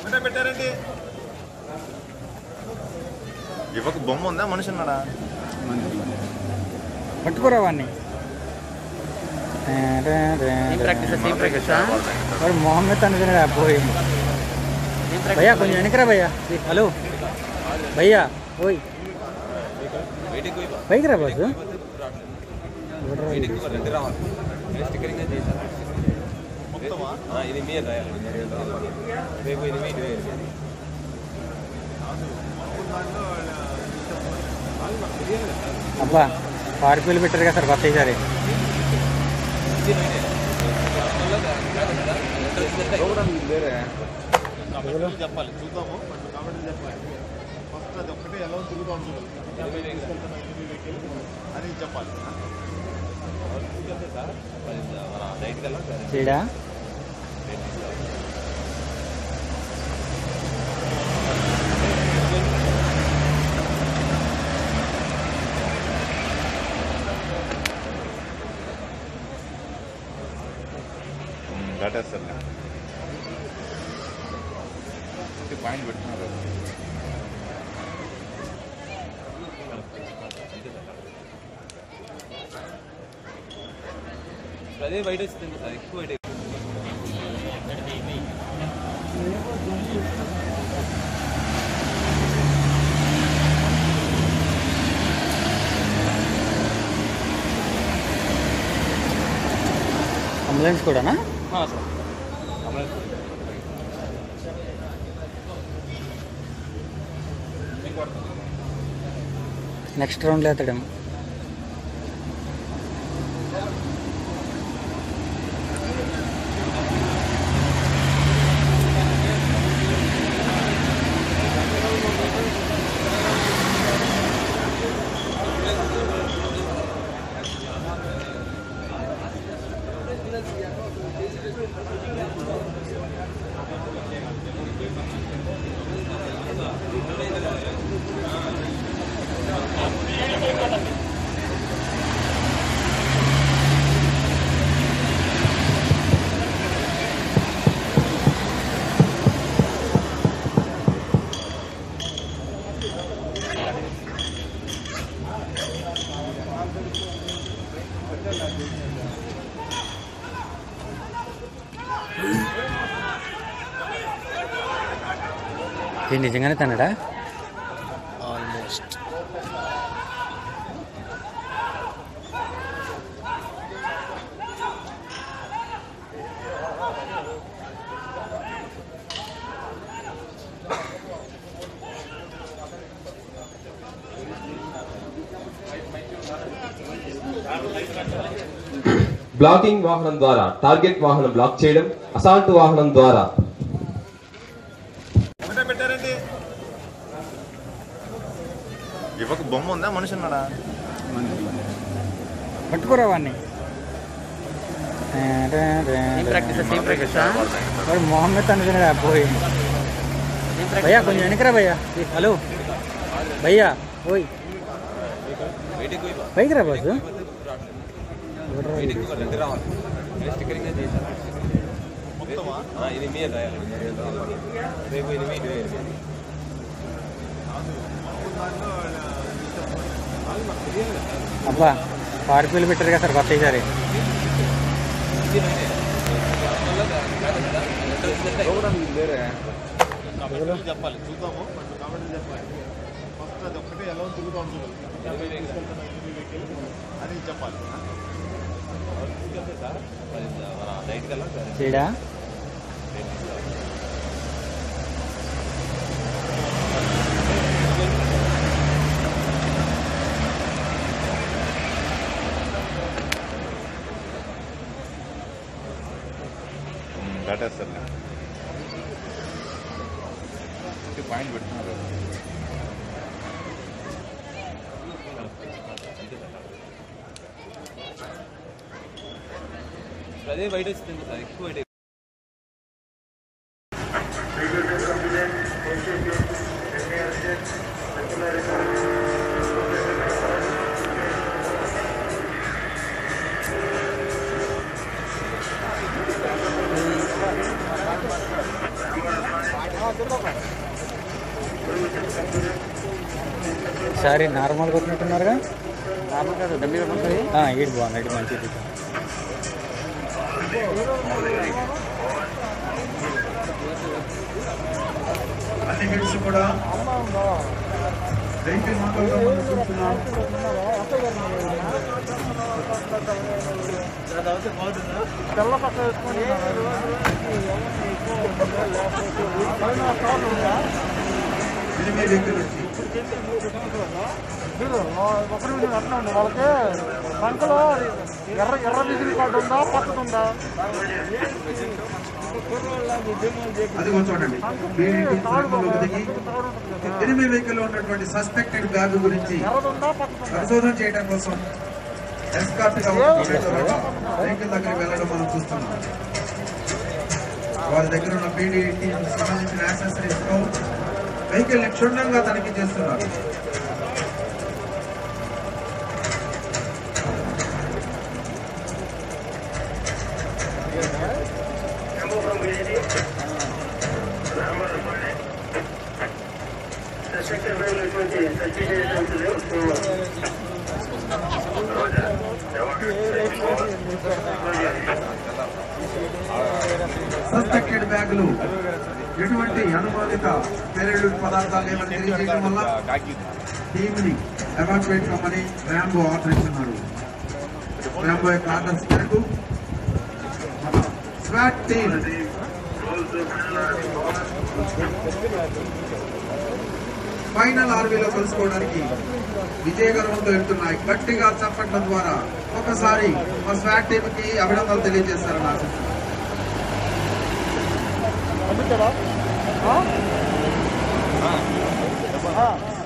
ఎక్కడ పెట్టారండి ఇవ్వక బొమ్మ ఉందా మనిషి ఉన్నాడా పట్టుకోరా వాడిని సేమ్ ప్రాక్టీస్ సేమ్ ప్రాక్టీస్ వాడు మొహమ్మద్ అనుకున్నాడు పోయి భయ్యా కొంచెం వెనకరా భయ్యా హలో భయ్యా ఓయ్ పైకి రా బాసు మొత్తమా ఇది మీరు రేపు ఇది మీరు అబ్బా పార్కులు పెట్టారు కదా సార్ కొత్త ఈసారి కామెంట్లు చెప్పాలి చూద్దాము కొంచెం కామెంట్లు చెప్పాలి ఫస్ట్ అది ఒక్కటే ఎలా తిరుగుతూ ఉంటుంది అని చెప్పాలి నైట్ కల్లా చీడా దాటేస్తారు పాయింట్ పెట్టుకున్నారు అదే బయట వచ్చింది సార్ ఎక్కువ బయట అంబులెన్స్ కూడానా సార్ నెక్స్ట్ రౌండ్లో ఎత్తడేమో ఇది నిజంగానే తనడా ఆల్మోస్ట్ బ్లాకింగ్ వాహనం ద్వారా టార్గెట్ వాహనం బ్లాక్ చేయడం అసాల్ట్ వాహనం ద్వారా ఎక్కడ పెట్టారండి ఇవ్వక బొమ్మ ఉందా మనిషి ఉన్నాడా పట్టుకోరా వాడిని సేమ్ ప్రాక్టీస్ సేమ్ ప్రాక్టీస్ వాడు మొహమ్మద్ అనుకున్నాడు పోయి భయ్యా కొంచెం వెనకరా భయ్యా హలో భయ్యా ఓయ్ పైకి రా బాసు రెండు రావాలి స్టిక్కరింగ్ చేశారు మొత్తమా ఇది మీరు రేపు ఇది మీరు అబ్బా పార్కులు పెట్టారు కదా సార్ కొత్త ఈసారి కామెంట్లు చెప్పాలి చూద్దాము కొంచెం కామెంట్లు చెప్పాలి ఫస్ట్ అది ఒక్కటే ఎలా తిరుగుతూ ఉంటుంది అని చెప్పాలి నైట్ కల్లా చీడా దాటేస్తారు పాయింట్ పెట్టుకున్నారు అదే బయట వచ్చింది సార్ ఎక్కువ బయట ఆ ఈసారి నార్మల్ కొట్టినట్టున్నారుగా నార్మల్ కాదు డబ్బీ కూడా ఉంటుంది ఆ, ఈడు బాగుంది ఇటు మంచిది అన్ని హిట్స్ కూడా వెహికల్ మోడల్గా మనం చూస్తున్నాం ఎనిమిది వెహికల్ వచ్చి వాళ్ళకి సంఖలో ఎర్ర ఎర్ర విజిల్ కార్డు ఉందా పక్కన ఉందా అది చూడండి బీడీటీ సర్కిల్లోకి దిగి ఎనిమిది వెహికల్ ఉన్నటువంటి సస్పెక్టెడ్ బ్యాగ్ గురించి ఎర్రదుందా పక్కన పరిశోధన చేయడం కోసం ఎస్కార్ట్ గా ఉన్న వెహికల్ దగ్గరికి వెళ్ళడం మనం చూస్తున్నాం వారి దగ్గర ఉన్న పీడీటీ సంబంధించిన యాక్సెసరీస్ తో వెహికల్ ని క్షుణ్ణంగా తనిఖీ చేస్తున్నారు సస్పెక్టెడ్ బ్యాగులు ఎటువంటి అనుమోదిత పేరెడు పదార్థాలు ఏమని తెలియజేయడం వల్ల టీమ్ ని ఎవాక్యుయేట్ కమ్మని ర్యాంబో ఆర్డర్ ఇస్తున్నారు ర్యాంబో యొక్క ఆర్డర్స్ మేరకు మన స్వాట్ టీమ్ ఫైనల్ ఆర్మీలో కలుసుకోవడానికి విజయగర్వంతో వెళ్తున్నాయి గట్టిగా చప్పట్ల ద్వారా ఒకసారి మా స్వాట్ టీమ్ కి అభినందనలు తెలియజేస్తారని ఆశిస్తున్నాను పంపించాడా